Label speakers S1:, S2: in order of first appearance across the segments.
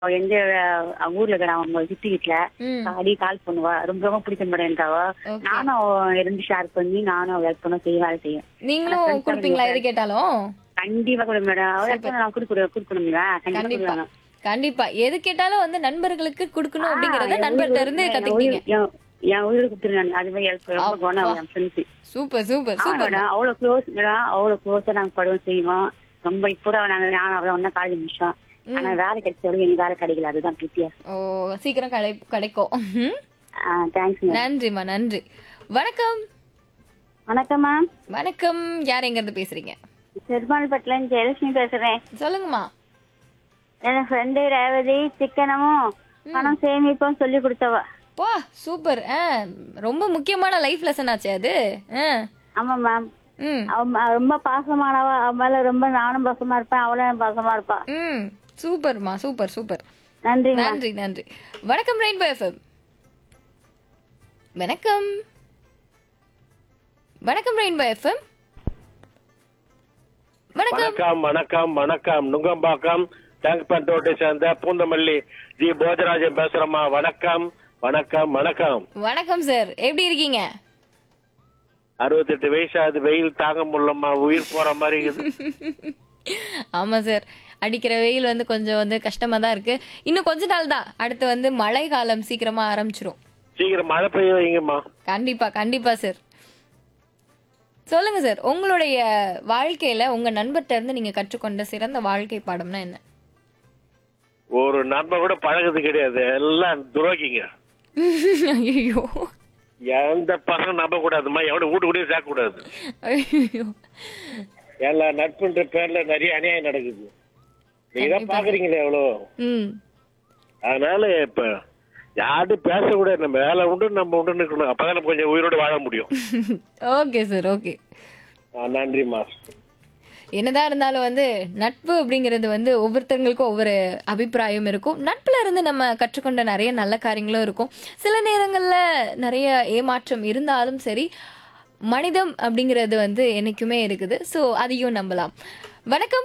S1: அவ எங்க அஹ், ஊர்ல இருக்கிற அவங்க சித்தி வீட்டுல
S2: ம்
S1: அடி கால் பண்ணுவா ரொம்ப ரொம்ப பிடிச்ச மேடம் எனக்கு அவ
S2: Okay.
S1: நானும் அவ இருந்து ஷேர் பண்ணி நானும் அவ ஹெல்ப் பண்ண செய்ய வேலை செய்யும்
S2: நீங்களும்
S1: friends
S2: கொடுப்பீங்களா
S1: எல்லாம்
S2: எது கேட்டாலும்
S1: கண்டிப்பா கொடுங்க மேடம் அவ help பண்ண நான் கொடுக்க கொடுக்கணுங்களா கண்டிப்பா
S2: கண்டிப்பா
S1: கொடுக்கணும்.
S2: கண்டிப்பா எது கேட்டாலும் வந்து நண்பர்களுக்கு கொடுக்கணும்
S1: ஆ,
S2: அப்படிங்கறத
S1: என்
S2: நண்பர்கிட்ட
S1: உயிர்
S2: இருந்து
S1: என்
S2: கத்துக்கிட்டீங்க
S1: உயிர் என் என் உயிரை கொடுத்துருங்க அது மாதிரி ஹெல்ப் ரொம்ப
S2: அப்பா.
S1: குணம் என் friends
S2: super super super
S1: madam அவ்வளவு க்ளோஸ் மேடம் அவ்வளவு க்ளோஸா நாங்க படுவோம் செய்வோம் ரொம்ப இப்போ நாங்க நான் அவளை ஒன்னா காலேஜ் முடிச்சோம் ஆனா வேலை கிடைச்ச வரைக்கும் எனக்கு வேலை கிடைக்கல அதுதான் வித்தியாசம்
S2: ஓ சீக்கிரம் கடை கிடைக்கும் ம்.
S1: தேங்க்ஸ் மேம்
S2: நன்றிம்மா நன்றி வணக்கம்
S1: வணக்கம் மேம்
S2: வணக்கம் யார் எங்க இருந்து பேசுறீங்க
S1: பெருமாள்பட்டில ஜெயலட்சுமி பேசுறேன்
S2: சொல்லுங்கம்மா
S1: என் ஃப்ரெண்டு ரேவதி சிக்கனமும் பணம் சேமிப்பும் சொல்லி கொடுத்தவ
S2: பா சூப்பர் ஆ ரொம்ப முக்கியமான லைஃப் லெசன் ஆச்சு அது ஆ
S1: ஆமா மேம்
S2: ம்
S1: அவ ம- ரொம்ப பாசமானவ அவ மேல ரொம்ப நானும் பாசமா இருப்பேன் அவளும் பாசமா இருப்பா
S2: ம் சூப்பர்மா சூப்பர் சூப்பர்
S1: நன்றி மேம்
S2: நன்றி நன்றி வணக்கம் ரெயின்போ எஃப்எம் வணக்கம் வணக்கம் ரெயின்போ எஃப்எம் வணக்கம்
S3: வணக்கம் வணக்கம் வணக்கம் நுங்கம்பாக்கம் டேங்க்பேன் ரோட்டை சேர்ந்த பூந்தமல்லி ஜி போஜராஜன் பேசுறேம்மா வணக்கம் வணக்கம் வணக்கம்
S2: வணக்கம் சார் எப்படி இருக்கீங்க
S3: அறுபத்தெட்டு வயசாகுது வெயில் தாங்க முடியலம்மா உயிர் போற மாதிரி இருக்குது
S2: ஆமா சார் அடிக்கிற வெயில் வந்து கொஞ்சம் வந்து கஷ்டமா தான் இருக்கு இன்னும் கொஞ்ச நாள் தான் அடுத்து வந்து மழை காலம் சீக்கிரமா ஆரம்பிச்சிரும்
S3: சீக்கிரம் மழை பெய்ய வைங்கம்மா
S2: கண்டிப்பா கண்டிப்பா சார் சொல்லுங்க சார் உங்களுடைய வாழ்க்கையில உங்க நண்பர்கிட்ட இருந்து நீங்க கற்றுக்கொண்ட சிறந்த வாழ்க்கை பாடம்னா என்ன
S3: ஒரு நண்பன் கூட பழகுது கிடையாது எல்லாம் துரோகிங்க
S2: ஐயோ
S3: எந்த பசங்க நம்ப கூடாதுமா எவனை வீட்டு கூட சேர்க்க கூடாது
S2: ஐயோ
S3: எல்லா நட்புன்ற பேர்ல நிறைய அநியாயம் நடக்குது நீங்க தான் பாக்குறீங்களே எவ்வளோ
S2: ம்
S3: அதனால இப்ப யாரும் பேசக்கூடாது நம்ம வேலை உண்டு நம்ம உண்டு நிக்கணும் அப்பதான் நம்ம கொஞ்சம் உயிரோட வாழ முடியும்
S2: ஓகே சார் ஓகே
S3: ஆ, நன்றிம்மா
S2: என்னதான் இருந்தாலும் வந்து நட்பு அப்படிங்கிறது வந்து ஒவ்வொருத்தவங்களுக்கும் ஒவ்வொரு அபிப்பிராயம் இருக்கும் நட்புல இருந்து நம்ம கற்றுக்கொண்ட நிறைய நல்ல காரியங்களும் இருக்கும் சில நேரங்கள்ல நிறைய ஏமாற்றம் இருந்தாலும் சரி மனிதம் அப்படிங்கிறது வந்து என்னைக்குமே இருக்குது ஸோ அதையும் நம்பலாம் வணக்கம்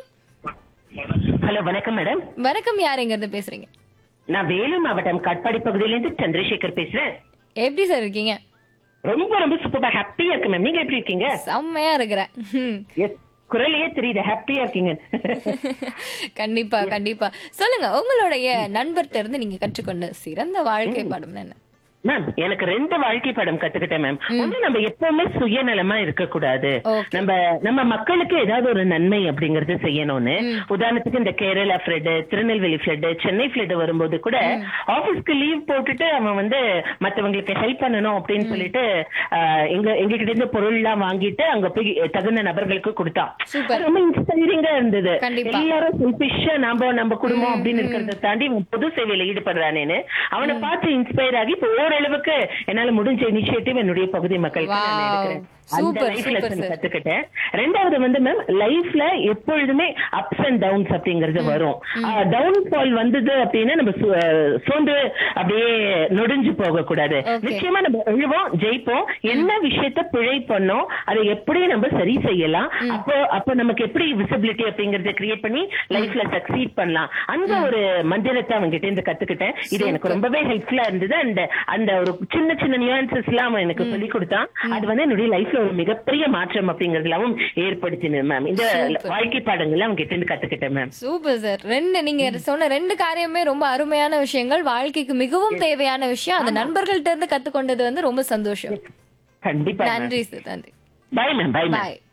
S4: ஹலோ வணக்கம் மேடம்
S2: வணக்கம் யார் எங்க இருந்து பேசுறீங்க
S4: நான் வேலூர் மாவட்டம் காட்பாடி பகுதியிலிருந்து சந்திரசேகர் பேசுறேன்
S2: எப்படி சார் இருக்கீங்க
S4: ரொம்ப ரொம்ப சூப்பரா ஹாப்பியா இருக்கு மேம் நீங்க எப்படி இருக்கீங்க
S2: செம்மையா இருக்கிறேன் ம்.
S4: எஸ் குரலையே தெரியுது ஹாப்பியா இருக்கீங்க
S2: கண்டிப்பா கண்டிப்பா சொல்லுங்க உங்களுடைய நண்பர்கிட்ட இருந்து நீங்க கற்றுக்கொண்ட சிறந்த வாழ்க்கை பாடம் என்ன
S4: மேம் எனக்கு ரெண்டு வாழ்க்கை படம் கத்துக்கிட்டேன் மேம் ஒண்ணு நம்ம எப்பவுமே சுயநலமா இருக்க கூடாது
S2: Okay.
S4: நம்ம நம்ம மக்களுக்கு ஏதாவது ஒரு நன்மை அப்படிங்கறது செய்யணும்னு உதாரணத்துக்கு இந்த Kerala flood Tirunelveli flood Chennai flood வரும்போது கூட ஆபீஸ்க்கு லீவ் போட்டுட்டு அவன் வந்து மத்தவங்களுக்கு ஹெல்ப் பண்ணணும் அப்படின்னு சொல்லிட்டு ஆஹ், எங்க எங்ககிட்ட இருந்து பொருள் எல்லாம் வாங்கிட்டு அங்க போய் தகுந்த நபர்களுக்கு கொடுத்தான்
S2: Super.
S4: அது ரொம்ப இன்ஸ்பைரிங்கா இருந்தது
S2: கண்டிப்பா.
S4: எல்லாரும் செல்பிஷா நாம நம்ம குடும்பம் அப்படின்னு இருக்கிறத தாண்டி இவன் பொது சேவையில ஈடுபடுறானேன்னு அவனை பார்த்து இன்ஸ்பயர் ஆகி இப்போ ஓரளவுக்கு என்னால முடிஞ்ச இனிஷியேட்டிவ் என்னுடைய பகுதி மக்களுக்கு நான்
S2: Wow.
S4: எடுக்கிறேன் அந்த
S2: Super,
S4: life
S2: super,
S4: lesson
S2: sir.
S4: கத்துக்கிட்டேன் ரெண்டாவது வந்து மேம் லைஃப்ல எப்பொழுதுமே அப்ஸ் அண்ட் டவுன்ஸ் அப்படிங்கிறது வரும் டவுன் ஃபால் வந்தது அப்படின்னா நம்ம சு- அஹ் சோர்ந்து அப்படியே நொடிஞ்சு போக கூடாது
S2: Okay.
S4: நிச்சயமா நம்ம எழுவோம் ஜெயிப்போம் என்ன விஷயத்த பிழை பண்ணோம் அதை எப்படி நம்ம சரி செய்யலாம் அப்போ அப்போ நமக்கு எப்படி விசிபிலிட்டி அப்படிங்கறத கிரியேட் பண்ணி லைஃப்ல சக்சீட் பண்ணலாம் அந்த ஒரு மந்திரத்தை அவங்க கிட்ட இருந்து கத்துக்கிட்டேன் இது எனக்கு ரொம்பவே ஹெல்ப்ஃபுல்லா இருந்தது அண்ட் அந்த ஒரு சின்ன சின்ன நியூஆன்சஸ் எல்லாம் அவன் எனக்கு சொல்லி கொடுத்தான் அது வந்து என்னுடைய லைஃப்ல ஒரு மிகப்பெரிய மாற்றம் அப்படிங்கறதுலாவும் ஏற்படுத்தினது மேம் இந்த
S2: Super.
S4: வாழ்க்கை பாடங்கள்ல அவங்க கிட்ட இருந்து கத்துக்கிட்டேன் மேம்
S2: சூப்பர் சார் ரெண்டு நீங்க சொன்ன ரெண்டு காரியமே ரொம்ப அருமையான விஷயங்கள் வாழ்க்கைக்கு மிகவும் தேவையான விஷயம் அது நண்பர்கள்ட்ட இருந்து கத்துக்கொண்டது வந்து ரொம்ப சந்தோஷம்
S4: கண்டிப்பா
S2: நன்றி சார் நன்றி
S4: bye ma'am bye ma'am
S2: bye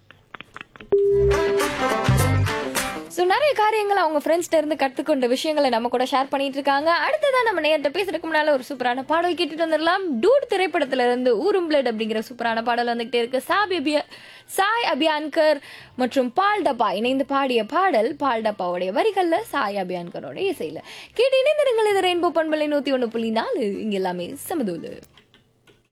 S2: so நிறைய காரியங்களை அவங்க ஃப்ரெண்ட்ஸ்ட இருந்து கற்றுக்கொண்ட விஷயங்களை நம்ம கூட ஷேர் பண்ணிட்டு இருக்காங்க அடுத்ததான் நம்ம நேரத்தை பேசுறதுக்கு முன்னால ஒரு சூப்பரான பாடல் கேட்டுட்டு வந்துடலாம் டூட் திரைப்படத்துல இருந்து ஊரும் பிளட் அப்படிங்கிற சூப்பரான பாடல் வந்துகிட்டே இருக்கு சாய் அபியா சாய் அபியான்கர் மற்றும் பால் டப்பா இணைந்து பாடிய பாடல் பால் டப்பாவுடைய வரிகள்ல சாய் அபியான்கரோட இசையில கேட்டு இணைந்திருங்கள் இது ரெயின்போ பண்பலை நூத்தி ஒண்ணு புள்ளி நாலு இங்க எல்லாமே சமதூலு